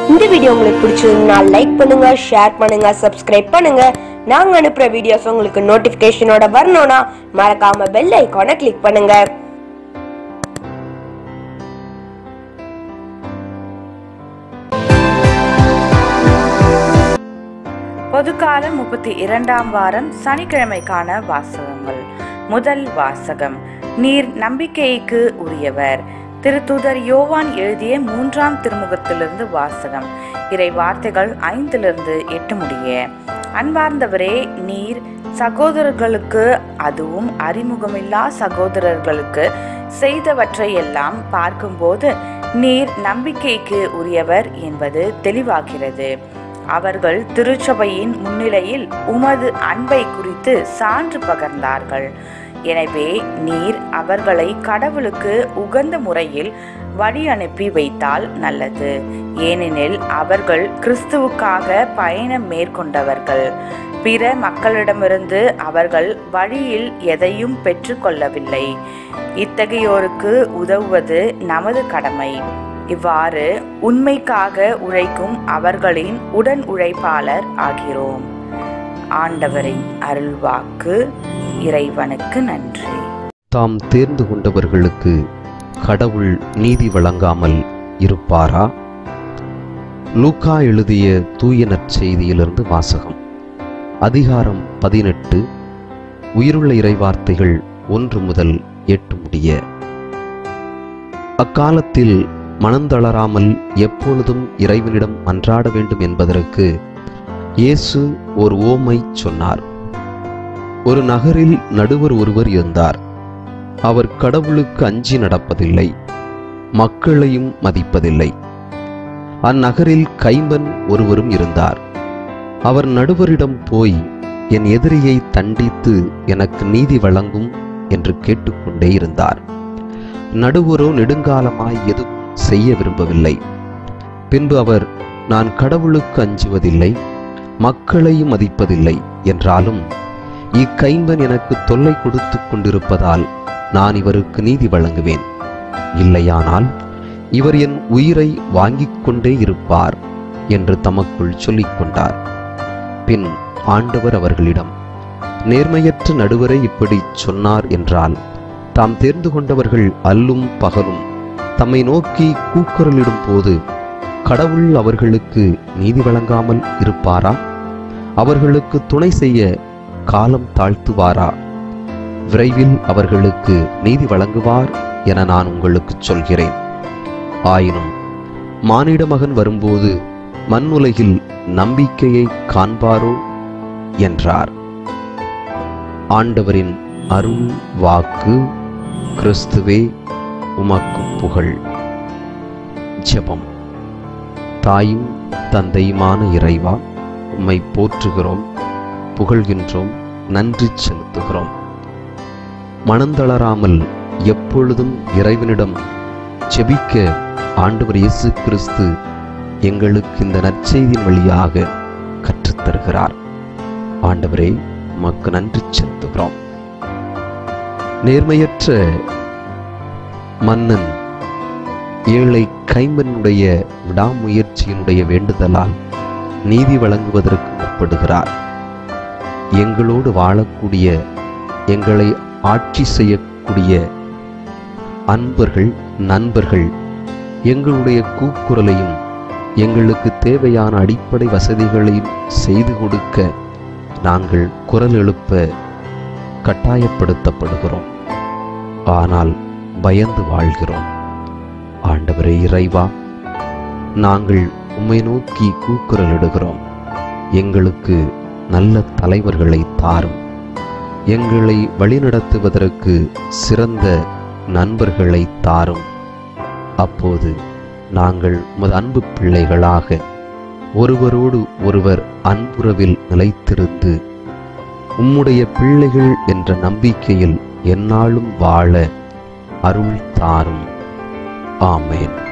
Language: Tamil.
இந்த வீடியோ உங்களுக்கு பிடிச்சிருந்தா லைக் பண்ணுங்க ஷேர் பண்ணுங்க சப்ஸ்கிரைப் பண்ணுங்க நாங்க அனுப்புற வீடியோஸ் உங்களுக்கு நோட்டிபிகேஷனோட வரணும்னா மறக்காம பெல் ஐகானை கிளிக் பண்ணுங்க பொதுக்காலம் முப்பத்தி இரண்டாம் வாரம் சனிக்கிழமைக்கான வாசகங்கள் முதல் வாசகம் நீர் நம்பிக்கைக்கு உரியவர் திருத்தூதர் யோவான் எழுதிய மூன்றாம் திருமுகத்திலிருந்து வாசகம் இறை வார்த்தைகள் ஐந்திலிருந்து எட்டு முடிய அன்பார்ந்தவரே நீர் சகோதரர்களுக்கு அதுவும் அறிமுகமில்லா சகோதரர்களுக்கு செய்தவற்றை எல்லாம் பார்க்கும்போது நீர் நம்பிக்கைக்கு உரியவர் என்பது தெளிவாகிறது அவர்கள் திருச்சபையின் முன்னிலையில் உமது அன்பை குறித்து சான்று பகர்ந்தார்கள் எனவே நீர் அவர்களை கடவுளுக்கு உகந்த முறையில் வழி அனுப்பி வைத்தால் நல்லது ஏனெனில் அவர்கள் கிறிஸ்துவுக்காக பயணம் மேற்கொண்டவர்கள் பிற மக்களிடமிருந்து அவர்கள் வழியில் எதையும் பெற்றுக்கொள்ளவில்லை இத்தகையோருக்கு உதவுவது நமது கடமை இவ்வாறு உண்மைக்காக உழைக்கும் அவர்களின் உடன் உழைப்பாளர் ஆகிறோம் ஆண்டவரின் அருள்வாக்கு இறைவனுக்கு நன்றி தாம் தேர்ந்து கொண்டவர்களுக்கு கடவுள் நீதி வழங்காமல் இருப்பாரா லூக்கா எழுதிய தூய நற்செய்தியிலிருந்து வாசகம் அதிகாரம் பதினெட்டு உயிருள்ள இறைவார்த்தைகள் ஒன்று முதல் எட்டு முடிய அக்காலத்தில் மனந்தளராமல் எப்பொழுதும் இறைவனிடம் மன்றாட வேண்டும் என்பதற்கு இயேசு ஒரு ஓமை சொன்னார் ஒரு நகரில் நடுவர் ஒருவர் இருந்தார் அவர் கடவுளுக்கு அஞ்சி நடப்பதில்லை மக்களையும் மதிப்பதில்லை அந்நகரில் கைம்பன் ஒருவரும் இருந்தார் அவர் நடுவரிடம் போய் என் எதிரியை தண்டித்து எனக்கு நீதி வழங்கும் என்று கேட்டுக்கொண்டே இருந்தார் நடுவரோ நெடுங்காலமாய் எதுவும் செய்ய விரும்பவில்லை பின்பு அவர் நான் கடவுளுக்கு அஞ்சுவதில்லை மக்களையும் மதிப்பதில்லை என்றாலும் இக்கைம்பன் எனக்கு தொல்லை கொடுத்து கொண்டிருப்பதால் நான் இவருக்கு நீதி வழங்குவேன் இல்லையானால் இவர் என் உயிரை வாங்கிக் கொண்டே இருப்பார் என்று தமக்குள் சொல்லிக் கொண்டார் பின் ஆண்டவர் அவர்களிடம் நேர்மையற்ற நடுவரை இப்படி சொன்னார் என்றால் தாம் தேர்ந்து கொண்டவர்கள் அல்லும் பகலும் தம்மை நோக்கி கூக்குரலிடும் போது கடவுள் அவர்களுக்கு நீதி வழங்காமல் இருப்பாரா அவர்களுக்கு துணை செய்ய காலம் தாழ்த்துவாரா விரைவில் அவர்களுக்கு நீதி வழங்குவார் என நான் உங்களுக்கு சொல்கிறேன் ஆயினும் மானிட மகன் வரும்போது மண் உலகில் நம்பிக்கையை காண்பாரோ என்றார் ஆண்டவரின் அருள் வாக்கு கிறிஸ்துவே உமக்கு புகழ் ஜெபம் தாயும் தந்தையுமான இறைவா உம்மை போற்றுகிறோம் புகழ்கின்றோம் நன்றி செலுத்துகிறோம் மனந்தளராமல் எப்பொழுதும் இறைவனிடம் செபிக்க ஆண்டவர் இயேசு கிறிஸ்து எங்களுக்கு இந்த நற்செய்தியின் வழியாக கற்றுத்தருகிறார் ஆண்டவரே உமக்கு நன்றி செலுத்துகிறோம் நேர்மையற்ற மன்னன் ஏழை கைம்பனுடைய விடாமுயற்சியினுடைய வேண்டுதலால் நீதி வழங்குவதற்கு முற்படுகிறார் எங்களோடு வாழக்கூடிய எங்களை ஆட்சி செய்யக்கூடிய அன்பர்கள் நண்பர்கள் எங்களுடைய கூக்குரலையும் எங்களுக்கு தேவையான அடிப்படை வசதிகளையும் செய்து கொடுக்க நாங்கள் குரல் எழுப்ப கட்டாயப்படுத்தப்படுகிறோம் ஆனால் பயந்து வாழ்கிறோம் ஆண்டவரே இறைவா நாங்கள் உம்மை நோக்கி கூக்குரலிடுகிறோம் எங்களுக்கு நல்ல தலைவர்களை தாரும் எங்களை வழிநடத்துவதற்கு சிறந்த நண்பர்களை தாரும் அப்போது நாங்கள் உமது அன்பு பிள்ளைகளாக ஒருவரோடு ஒருவர் அன்புறவில் நிலைத்திருந்து உம்முடைய பிள்ளைகள் என்ற நம்பிக்கையில் எந்நாளும் வாழ அருள் தாரும் ஆமேன்